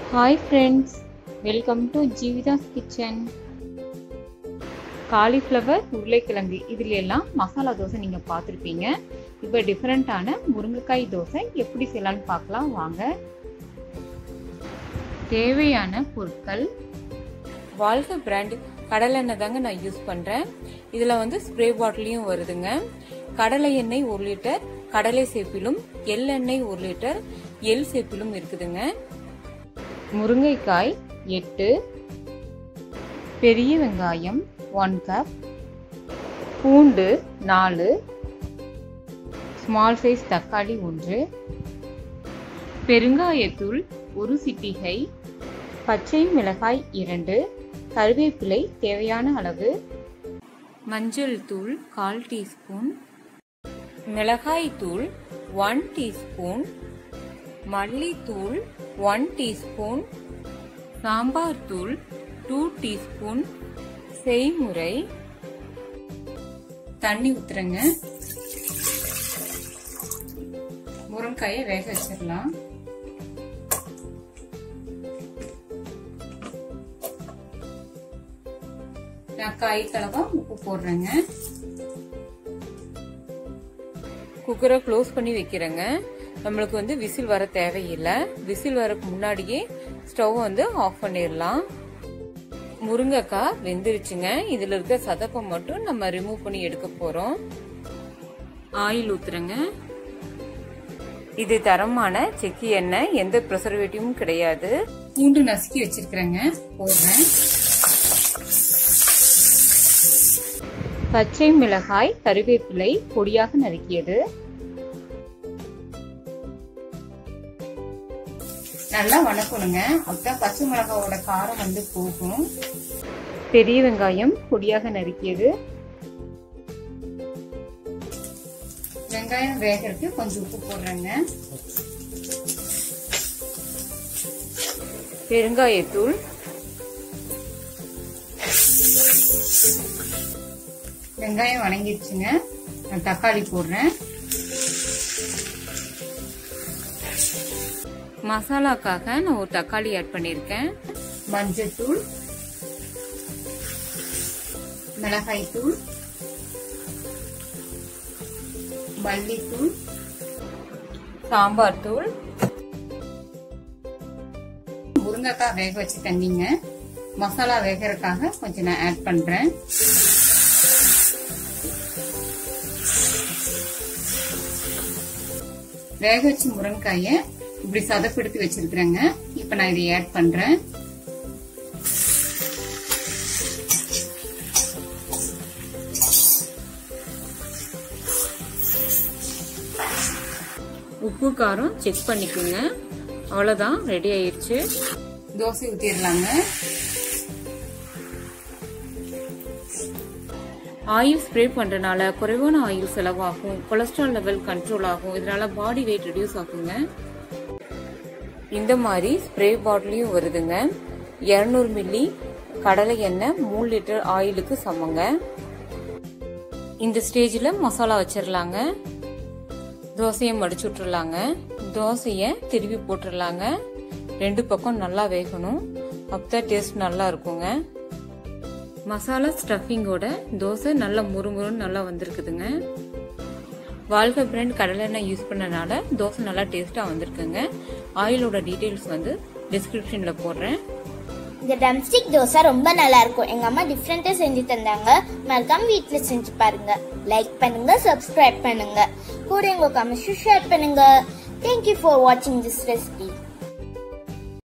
hi friends welcome to Jeevitha's kitchen cauliflower உருளைக்கிழங்கு இதில் எல்லாம் மசாலா தோசை நீங்கள் பார்த்துருப்பீங்க இப்போ டிஃப்ரெண்ட்டான முருங்கைக்காய் தோசை எப்படி செய்யலான்னு பார்க்கலாம் வாங்க தேவையான பொருட்கள் வாழ்க பிராண்ட் கடலெண்ணெய் தாங்க நான் யூஸ் பண்ணுறேன் இதில் வந்து ஸ்ப்ரே பாட்டிலையும் வருதுங்க கடலை எண்ணெய் ஒரு லிட்டர் கடலை சேப்பிலும் எள்ளெண்ணெய் ஒரு லிட்டர் எள் சேப்பிலும் இருக்குதுங்க முருங்கைக்காய் எட்டு பெரிய வெங்காயம் ஒன் கப் பூண்டு நாலு ஸ்மால் சைஸ் தக்காளி ஒன்று பெருங்காயத்தூள் ஒரு சிட்டிகை பச்சை மிளகாய் இரண்டு கருவேப்பிலை தேவையான அளவு மஞ்சள் தூள் கால் டீஸ்பூன் மிளகாய் தூள் ஒன் டீஸ்பூன் மல்லித்தூள் ஒன் டீஸ்பூன் சாம்பார் தூள் டூ டீஸ்பூன் செய்முறை தண்ணி ஊத்துறங்க முருங்காயை வேக வச்சிடலாம் நான் காய் கலவா உப்பு போடுறேங்க குக்கரை க்ளோஸ் பண்ணி வைக்கிறேங்க நம்மளுக்கு வந்து விசில் வர தேவையில்லை விசில் வரக்கு முன்னாடியே ஸ்டவ் வந்து ஆஃப் பண்ணிடலாம் முருங்கைக்காய் வெந்துருச்சுங்க இதுல இருக்க சதப்பை மட்டும் நம்ம ரிமூவ் பண்ணி எடுக்க போறோம் ஆயில் ஊத்துறங்க இது தரமான செக்கி எண்ணெய் எந்த ப்ரிசர்வேட்டிவும் கிடையாது பூண்டு நசுக்கி வச்சிருக்கிறேங்க போடுறேன் பச்சை மிளகாய் கருவேப்பிலை பொடியாக நறுக்கியது நல்லா வணக்கணுங்க அப்பதான் பச்சை மிளகாவோட காரம் வந்து போகும் பெரிய வெங்காயம் பொடியாக நறுக்கியது வெங்காயம் வேகிறதுக்கு கொஞ்சம் உப்பு போடுறேங்க பெருங்காயத்தூள் வெங்காயம் வணங்கிடுச்சுங்க நான் தக்காளி போடுறேன் மசாலாக்காக நான் ஒரு தக்காளி ஆட் பண்ணியிருக்கேன் மஞ்சத்தூள் மிளகாய் தூள் மல்லித்தூள் சாம்பார் தூள் முருங்கைக்காய் வேக வச்சு தண்ணிங்க மசாலா வேகிறதுக்காக கொஞ்சம் நான் ஆட் பண்றேன் வேக வச்ச முருங்கைக்காய இப்படி சதப்படுத்தி வச்சிருக்கிறேங்க இப்ப நான் இதை ஆட் பண்றேன் உப்பு காரம் செக் பண்ணிக்கோங்க அவ்வளவுதான் ரெடி ஆயிடுச்சு தோசை ஊத்திடலாங்க ஆயில் ஸ்ப்ரே பண்றதுனால குறைவான ஆயில் செலவாகும் கொலஸ்ட்ரால் லெவல் கண்ட்ரோல் ஆகும் இதனால பாடி வெயிட் ரெடியூஸ் ஆகுங்க இந்த மாதிரி ஸ்ப்ரே பாட்டிலையும் வருதுங்க இரநூறு மில்லி கடலை எண்ணெய் மூணு லிட்டர் ஆயிலுக்கு சமங்க இந்த ஸ்டேஜில் மசாலா வச்சிடலாங்க தோசையை மடிச்சு விட்டுறலாங்க தோசையை திருப்பி போட்டுடலாங்க ரெண்டு பக்கம் நல்லா வேகணும் அப்பதான் டேஸ்ட் நல்லா இருக்குங்க மசாலா ஸ்டஃபிங்கோட தோசை நல்லா முறுமுறுன்னு நல்லா வந்திருக்குதுங்க வாழ்க்கை பிராண்ட் கடலெண்ணெய் யூஸ் பண்ணனால தோசை நல்லா டேஸ்ட்டாக வந்திருக்குங்க ஆயிலோட டீட்டெயில்ஸ் வந்து டிஸ்கிரிப்ஷனில் போடுறேன் இந்த ட்ரம்ஸ்டிக் தோசை ரொம்ப நல்லா இருக்கும் எங்க அம்மா டிஃப்ரெண்டா செஞ்சு தந்தாங்க மறக்காம வீட்ல செஞ்சு பாருங்க லைக் பண்ணுங்க சப்ஸ்கிரைப் பண்ணுங்க கூட எங்க கமெண்ட்ஸ் ஷேர் பண்ணுங்க தேங்க்யூ ஃபார் வாட்சிங் திஸ் ரெசிபி